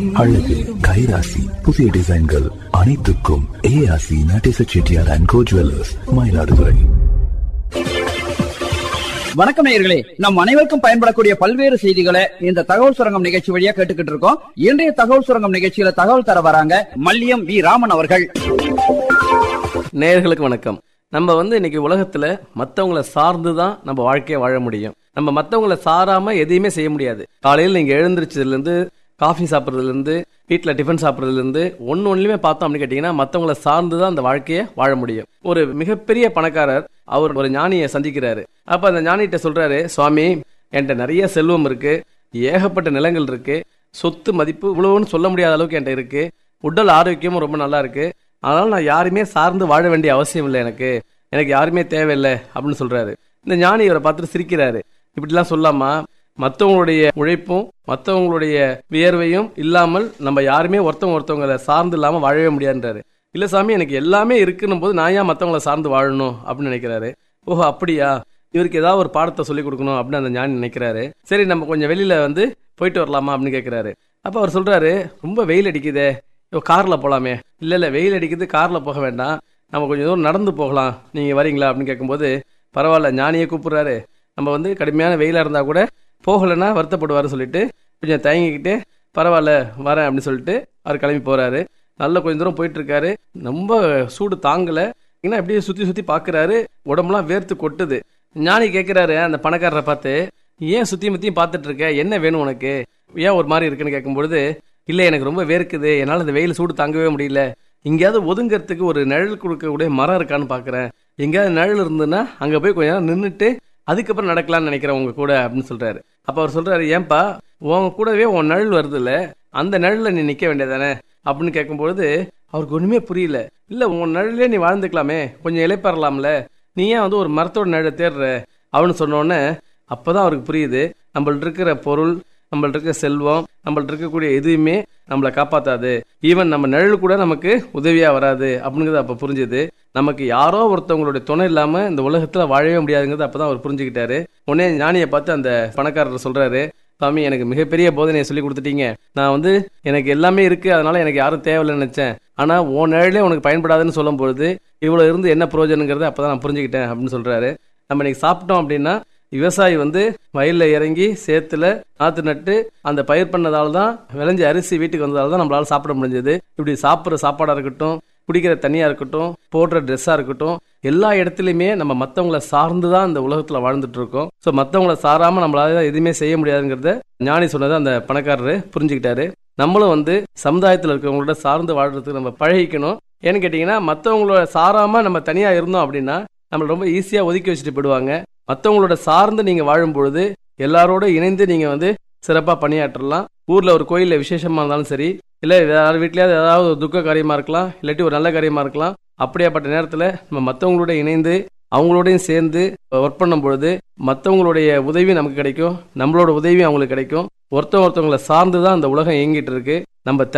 அழகு கைராசி புதிய டிசைன்கள் அனைத்துக்கும் ARC Natesa Chettiar and co jewellers Mayiladuthurai வணக்கம் நேயர்களே நம் அனைவருக்கும் பயன்படக்கூடிய பல்வேறு செய்திகளை இந்த தகவல் சுரங்கம் நிகழ்ச்சி வழியா கேட்டுக்கிட்டு இருக்கோம் இன்றைய தகவல் சுரங்கம் நிகழ்ச்சியில தகவல் தர வராங்க மல்லியம் வி ராமன் அவர்கள் நேயர்களுக்கு வணக்கம் நம்ம வந்து இன்னைக்கு உலகத்துல மத்தவங்கள சார்ந்து தான் நம்ம வாழ்க்கையை வாழ முடியும் நம்ம மத்தவங்கள சாராம எதையுமே செய்ய முடியாது காலையில் நீங்க எழுந்திரிச்சதுல இருந்து காஃபி சாப்பிட்றதுல இருந்து வீட்டில் டிஃபன் சாப்பிட்றதுல இருந்து ஒன்று ஒன்றுலையுமே பார்த்தோம் அப்படின்னு கேட்டிங்கன்னா மற்றவங்கள சார்ந்து தான் அந்த வாழ்க்கையை வாழ முடியும் ஒரு மிகப்பெரிய பணக்காரர் அவர் ஒரு ஞானியை சந்திக்கிறாரு அப்போ அந்த ஞானிகிட்ட சொல்றாரு சுவாமி என்கிட்ட நிறைய செல்வம் இருக்கு ஏகப்பட்ட நிலங்கள் இருக்கு சொத்து மதிப்பு இவ்வளவுன்னு சொல்ல முடியாத அளவுக்கு என்கிட்ட இருக்கு உடல் ஆரோக்கியமும் ரொம்ப நல்லா இருக்கு அதனால நான் யாருமே சார்ந்து வாழ வேண்டிய அவசியம் இல்லை எனக்கு எனக்கு யாருமே தேவையில்லை அப்படின்னு சொல்றாரு இந்த ஞானி இவரை பார்த்துட்டு சிரிக்கிறாரு இப்படிலாம் சொல்லாமா மற்றவங்களுடைய உழைப்பும் மற்றவங்களுடைய வியர்வையும் இல்லாமல் நம்ம யாருமே ஒருத்தவங்க ஒருத்தவங்களை சார்ந்து இல்லாமல் வாழவே முடியாதுன்றாரு இல்லை சாமி எனக்கு எல்லாமே இருக்குன்னும் போது நான் ஏன் மற்றவங்கள சார்ந்து வாழணும் அப்படின்னு நினைக்கிறாரு ஓஹோ அப்படியா இவருக்கு ஏதாவது ஒரு பாடத்தை சொல்லிக் கொடுக்கணும் அப்படின்னு அந்த ஞானி நினைக்கிறாரு சரி நம்ம கொஞ்சம் வெளியில வந்து போயிட்டு வரலாமா அப்படின்னு கேட்கிறாரு அப்ப அவர் சொல்றாரு ரொம்ப வெயில் அடிக்குதே இப்போ கார்ல போலாமே இல்ல இல்ல வெயில் அடிக்குது கார்ல போக வேண்டாம் நம்ம கொஞ்சம் தூரம் நடந்து போகலாம் நீங்க வரீங்களா அப்படின்னு கேட்கும்போது பரவாயில்ல ஞானியை கூப்பிடுறாரு நம்ம வந்து கடுமையான வெயிலா இருந்தா கூட போகலைன்னா வருத்தப்படுவாருன்னு சொல்லிட்டு கொஞ்சம் தயங்கிக்கிட்டு பரவாயில்ல வரேன் அப்படின்னு சொல்லிட்டு அவர் கிளம்பி போறாரு நல்ல கொஞ்ச தூரம் போயிட்டு இருக்காரு ரொம்ப சூடு தாங்கல ஏன்னா அப்படியே சுத்தி சுத்தி பாக்குறாரு உடம்புலாம் வேர்த்து கொட்டுது ஞானி கேட்கிறாரு அந்த பணக்காரரை பார்த்து ஏன் சுத்தி முத்தியும் பார்த்துட்டு இருக்க என்ன வேணும் உனக்கு ஏன் ஒரு மாதிரி இருக்குன்னு கேட்கும்பொழுது இல்ல எனக்கு ரொம்ப வேர்க்குது என்னால இந்த வெயில் சூடு தாங்கவே முடியல எங்கேயாவது ஒதுங்கறதுக்கு ஒரு நிழல் கொடுக்கக்கூடிய மரம் இருக்கான்னு பாக்குறேன் எங்கேயாவது நிழல் இருந்ததுன்னா அங்க போய் கொஞ்ச நேரம் நின்றுட்டு அதுக்கப்புறம் நடக்கலாம்னு நினைக்கிறேன் உங்க கூட அப்படின்னு சொல்றாரு அப்ப அவர் சொல்றாரு ஏன்பா உங்க கூடவே உன் நிழல் வருதுல்ல அந்த நிழல்ல நீ நிக்க வேண்டியதானே அப்படின்னு கேட்கும்பொழுது அவருக்கு ஒண்ணுமே புரியல இல்ல உன் நிழலே நீ வாழ்ந்துக்கலாமே கொஞ்சம் இலைப்பறலாம்ல நீ ஏன் வந்து ஒரு மரத்தோட நிழலை தேடுற அவனு சொன்ன உடனே அப்பதான் அவருக்கு புரியுது நம்மள்ட்ட இருக்கிற பொருள் நம்மள்ட்ட இருக்கிற செல்வம் நம்மள்ட்ட இருக்கக்கூடிய எதுவுமே நம்மளை காப்பாத்தாது ஈவன் நம்ம நிழல் கூட நமக்கு உதவியா வராது அப்படிங்கிறது அப்ப புரிஞ்சுது நமக்கு யாரோ ஒருத்தவங்களுடைய துணை இல்லாம இந்த உலகத்துல வாழவே முடியாதுங்கிறது அப்பதான் அவர் புரிஞ்சுக்கிட்டாரு உடனே ஞானியை பார்த்து அந்த பணக்காரர் சொல்றாரு சாமி எனக்கு மிகப்பெரிய போதனையை சொல்லி கொடுத்துட்டீங்க நான் வந்து எனக்கு எல்லாமே இருக்கு அதனால எனக்கு யாரும் தேவையில்லைன்னு நினைச்சேன் ஆனா உன் நிழலே உனக்கு பயன்படாதுன்னு சொல்லும் பொழுது இவ்வளவு இருந்து என்ன பிரயோஜனங்கிறத அப்பதான் நான் புரிஞ்சுக்கிட்டேன் அப்படின்னு சொல்றாரு நம்ம இன்னைக்கு சாப்பிட்டோம் அப்படின்னா விவசாயி வந்து வயல்ல இறங்கி சேத்துல நாத்து நட்டு அந்த பயிர் பண்ணதால தான் விளைஞ்ச அரிசி வீட்டுக்கு வந்ததால தான் நம்மளால சாப்பிட முடிஞ்சது இப்படி சாப்பிட்ற சாப்பாடா இருக்கட்டும் குடிக்கிற தண்ணியா இருக்கட்டும் போடுற ட்ரெஸ்ஸா இருக்கட்டும் எல்லா இடத்துலையுமே நம்ம மத்தவங்கள சார்ந்து தான் இந்த உலகத்துல வாழ்ந்துட்டு இருக்கோம் ஸோ மத்தவங்கள சாராம நம்மளால எதுவுமே செய்ய முடியாதுங்கிறத ஞானி சொன்னதை அந்த பணக்காரரு புரிஞ்சுக்கிட்டாரு நம்மளும் வந்து சமுதாயத்தில் இருக்கிறவங்களோட சார்ந்து வாழ்றதுக்கு நம்ம பழகிக்கணும் ஏன்னு கேட்டீங்கன்னா மற்றவங்களோட சாராம நம்ம தனியா இருந்தோம் அப்படின்னா நம்மள ரொம்ப ஈஸியா ஒதுக்கி வச்சுட்டு போயிடுவாங்க மற்றவங்களோட சார்ந்து நீங்க வாழும் பொழுது எல்லாரோட இணைந்து நீங்க வந்து சிறப்பா பணியாற்றலாம் ஊர்ல ஒரு கோயில்ல விசேஷமா இருந்தாலும் சரி இல்ல வேற வீட்லயாவது ஏதாவது ஒரு துக்க காரியமா இருக்கலாம் இல்லாட்டி ஒரு நல்ல காரியமா இருக்கலாம் அப்படியாப்பட்ட நேரத்துல நம்ம மற்றவங்களோட இணைந்து அவங்களோடையும் சேர்ந்து ஒர்க் பண்ணும் பொழுது மற்றவங்களுடைய உதவி நமக்கு கிடைக்கும் நம்மளோட உதவி அவங்களுக்கு கிடைக்கும் ஒருத்தவங்க ஒருத்தவங்களை சார்ந்து தான் அந்த உலகம் இயங்கிட்டு இருக்கு நம்ம